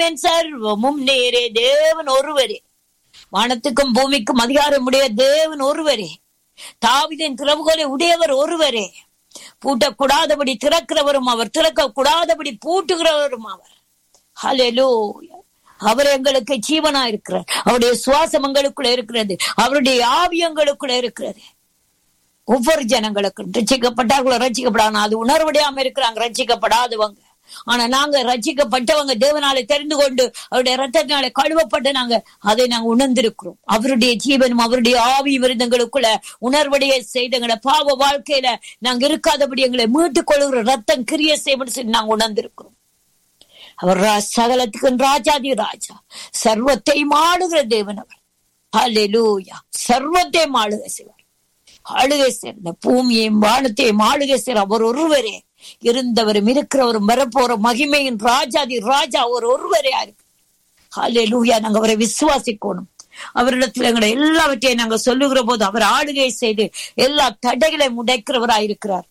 சர்வமும் நேரே தேவன் ஒருவரே வானத்துக்கும் பூமிக்கும் அதிகாரம் உடைய தேவன் ஒருவரே தாவிதின் திறவுகோலை உடையவர் ஒருவரே பூட்டக்கூடாதபடி திறக்கிறவரும் அவர் திறக்க கூடாதபடி பூட்டுகிறவரும் அவர் ஹalleluya அவர் எங்களுக்கு ஜீவனா இருக்கிறார் அவருடைய சுவாசம் எங்களுக்குள்ள இருக்கிறது அவருடைய ஆவி எங்களுக்குள்ள இருக்கிறது ஒவ்வொரு ஜனங்களுக்கும் ரட்சிக்கப்பட்டார்களோ ரட்சிக்கப்படாம அது உணர்வடையாம இருக்கிறாங்க ரட்சிக்கப்படாதவங்க ஆனா நாங்க ரட்சிக்கப்பட்டவங்க தேவனாலே தெரிந்து கொண்டு அவருடைய ரத்தத்தினாலே கழுவப்பட்டு நாங்க அதை நாங்க உணர்ந்திருக்கிறோம் அவருடைய ஜீவனும் அவருடைய ஆவி விருந்தங்களுக்குள்ள உணர்வடைய செய்து எங்களை பாவ வாழ்க்கையில நாங்க இருக்காதபடி எங்களை மீட்டுக் கொள்கிற ரத்தம் கிரிய செய்வது சொல்லி நாங்க உணர்ந்திருக்கிறோம் அவர் ரா- சகலத்துக்கும் ராஜாதி ராஜா சர்வத்தை ஆளுகிற தேவன் அவர் ஹalleluya சர்வத்தை ஆளுகை செய்வார் ஆளுகை சேர்ந்த பூமியையும் வானத்தையும் ஆளுகை செய்ற அவர் ஒருவரே இருந்தவரும் இருக்கிறவரும் வரப்போற மகிமையின் ராஜாதி ராஜா அவர் ஒருவரே இருக்கு ஹalleluya நாங்க அவரை விசுவாசிக்கணும் அவரிடத்துல எங்களை எல்லாவற்றையும் நாங்க சொல்லுகிற போது அவர் ஆளுகை செய்து எல்லா தடைகளையும் உடைக்கிறவராயிருக்கிறார்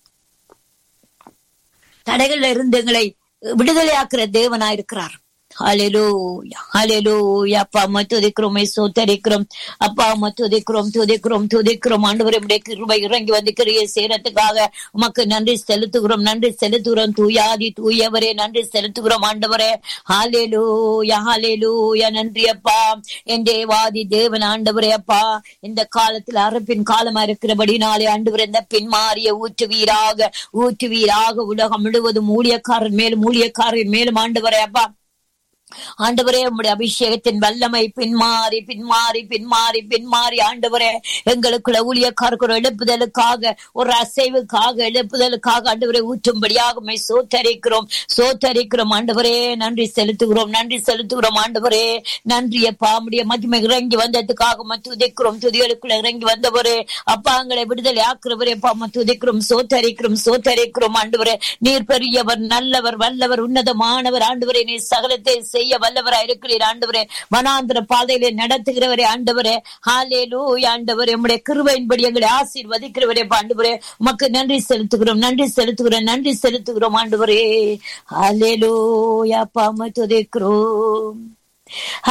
தடைகள்ல இருந்து எங்களை விடுதலையாக்குற தேவனாயிருக்கிறார் ஹalleluya ஹalleluya அப்பா அம்மா துதிக்கிறோமே சோத்தரிக்கிறோம் அப்பா அம்மா துதிக்கிறோம் துதிக்கிறோம் துதிக்கிறோம் ஆண்டவரே உடைய கிருபை இறங்கி வந்து கிரியை செய்யறதுக்காக உமக்கு நன்றி செலுத்துகிறோம் நன்றி செலுத்துகிறோம் தூயாதி தூயவரே நன்றி செலுத்துகிறோம் ஆண்டவரே ஹalleluya ஹalleluya நன்றி அப்பா என் தேவாதி தேவன் ஆண்டவரே அப்பா இந்த காலத்தில் அரப்பின் காலமா இருக்கிறபடினாலே ஆண்டவரே இந்த பின்மாறிய ஊற்றுவீராக ஊற்றுவீராக உலகம் முழுவதும் ஊழியக்காரன் மேலும் ஊழியக்காரன் மேலும் ஆண்டவரே அப்பா ஆண்டவரே உம்முடைய அபிஷேகத்தின் வல்லமை பின்மாறி பின்மாறி பின்மாறி பின்மாறி ஆண்டவரே எங்களுக்குள்ள ஊழியக்காரர்கள் எழுப்புதலுக்காக ஒரு அசைவுக்காக எழுப்புதலுக்காக ஆண்டவரை ஊற்றும்படியாக உம்மை சோத்தரிக்கிறோம் சோத்தரிக்கிறோம் ஆண்டவரே நன்றி செலுத்துகிறோம் நன்றி செலுத்துகிறோம் ஆண்டவரே நன்றி அப்பா உம்முடைய மகிமை இறங்கி வந்ததுக்காக உம்மை துதிக்கிறோம் துதிகளுக்குள்ள இறங்கி வந்தவரே அப்பா எங்களை விடுதலை ஆக்குறவரே அப்பா உம்மை துதிக்கிறோம் சோத்தரிக்கிறோம் சோத்தரிக்கிறோம் ஆண்டவரே நீர் பெரியவர் நல்லவர் வல்லவர் உன்னதமானவர் ஆண்டவரே நீர் சகலத்தை செய்ய வல்லவராய் இருக்கிறீர் ஆண்டவரே வனாந்திர பாதையிலே நடத்துகிறவரே ஆண்டவரே ஹாலேலூ ஆண்டவரே உம்முடைய கிருபையின்படி எங்களை ஆசீர்வதிக்கிறவரே ஆண்டவரே உமக்கு நன்றி செலுத்துகிறோம் நன்றி செலுத்துகிறோம் நன்றி செலுத்துகிறோம் ஆண்டவரே ஹாலேலூயா பாம துதிக்கிறோம்